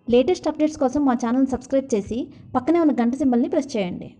latest updates కోసం మా channel subscribe చేసి పక్కనే ఉన్న గంట సింబల్ని ప్రెస్ చేయండి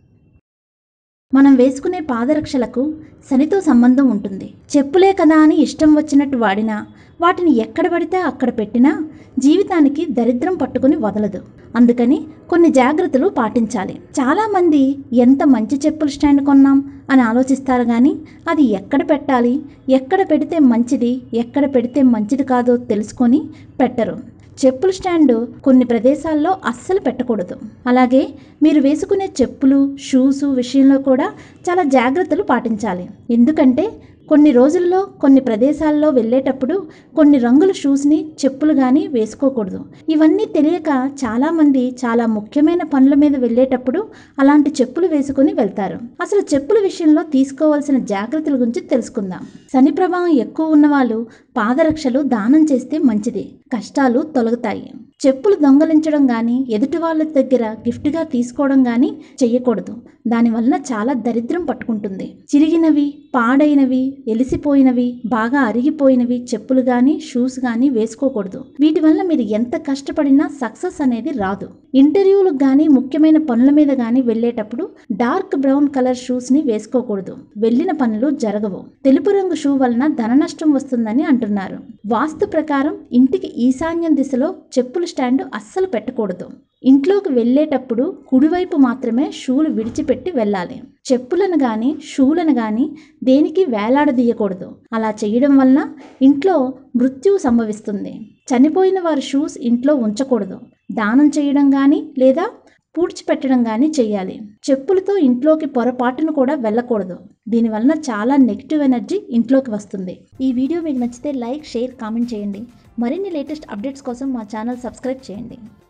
మనం వేసుకునే పాదరక్షలకు శనితో సంబంధం ఉంటుంది చెప్పులే కదా అని ఇష్టం వచ్చినట్టు వాడినా వాటిని ఎక్కడ పడితే అక్కడ పెట్టినా జీవితానికి దరిద్రం పట్టుకుని వదలదు అందుకని కొన్ని జాగ్రత్తలు పాటించాలి చాలామంది ఎంత మంచి చెప్పుల స్టాండ్ కొన్నాం అని ఆలోచిస్తారు కానీ అది ఎక్కడ పెట్టాలి ఎక్కడ పెడితే మంచిది ఎక్కడ పెడితే మంచిది కాదో తెలుసుకొని పెట్టరు చెప్పుల స్టాండ్ కొన్ని ప్రదేశాల్లో అస్సలు పెట్టకూడదు అలాగే మీరు వేసుకునే చెప్పులు షూస్ విషయంలో కూడా చాలా జాగ్రత్తలు పాటించాలి ఎందుకంటే కొన్ని రోజుల్లో కొన్ని ప్రదేశాల్లో వెళ్ళేటప్పుడు కొన్ని రంగుల షూస్ని చెప్పులు కానీ వేసుకోకూడదు ఇవన్నీ తెలియక చాలామంది చాలా ముఖ్యమైన పనుల మీద వెళ్ళేటప్పుడు అలాంటి చెప్పులు వేసుకుని వెళ్తారు అసలు చెప్పుల విషయంలో తీసుకోవాల్సిన జాగ్రత్తల గురించి తెలుసుకుందాం శని ప్రభావం ఎక్కువ ఉన్నవాళ్ళు పాదరక్షలు దానం చేస్తే మంచిది కష్టాలు తొలగుతాయి చెప్పులు దొంగలించడం కానీ ఎదుటి వాళ్ళ దగ్గర గిఫ్ట్గా తీసుకోవడం కానీ చెయ్యకూడదు దానివల్ల చాలా దరిద్రం పట్టుకుంటుంది చిరిగినవి పాడైనవి ఎలిసిపోయినవి బాగా అరిగిపోయినవి చెప్పులు కానీ షూస్ కానీ వేసుకోకూడదు వీటి వల్ల మీరు ఎంత కష్టపడినా సక్సెస్ అనేది రాదు ఇంటర్వ్యూలకు కానీ ముఖ్యమైన పనుల మీద కానీ వెళ్ళేటప్పుడు డార్క్ బ్రౌన్ కలర్ షూస్ని వేసుకోకూడదు వెళ్ళిన పనులు జరగవు తెలుపు రంగు షూ వలన ధన నష్టం వస్తుందని అంటున్నారు వాస్తు ప్రకారం ఇంటికి ఈశాన్యం దిశలో చెప్పుల స్టాండ్ అస్సలు పెట్టకూడదు ఇంట్లోకి వెళ్ళేటప్పుడు కుడివైపు మాత్రమే షూలు విడిచిపెట్టి వెళ్ళాలి చెప్పులను కానీ షూలను కానీ దేనికి వేలాడదీయకూడదు అలా చేయడం వలన ఇంట్లో మృత్యువు సంభవిస్తుంది చనిపోయిన వారి షూస్ ఇంట్లో ఉంచకూడదు దానం చేయడం కానీ లేదా పూడ్చిపెట్టడం కానీ చేయాలి చెప్పులతో ఇంట్లోకి పొరపాటును కూడా వెళ్ళకూడదు దీనివలన చాలా నెగిటివ్ ఎనర్జీ ఇంట్లోకి వస్తుంది ఈ వీడియో మీకు నచ్చితే లైక్ షేర్ కామెంట్ చేయండి మరిన్ని లేటెస్ట్ అప్డేట్స్ కోసం మా ఛానల్ సబ్స్క్రైబ్ చేయండి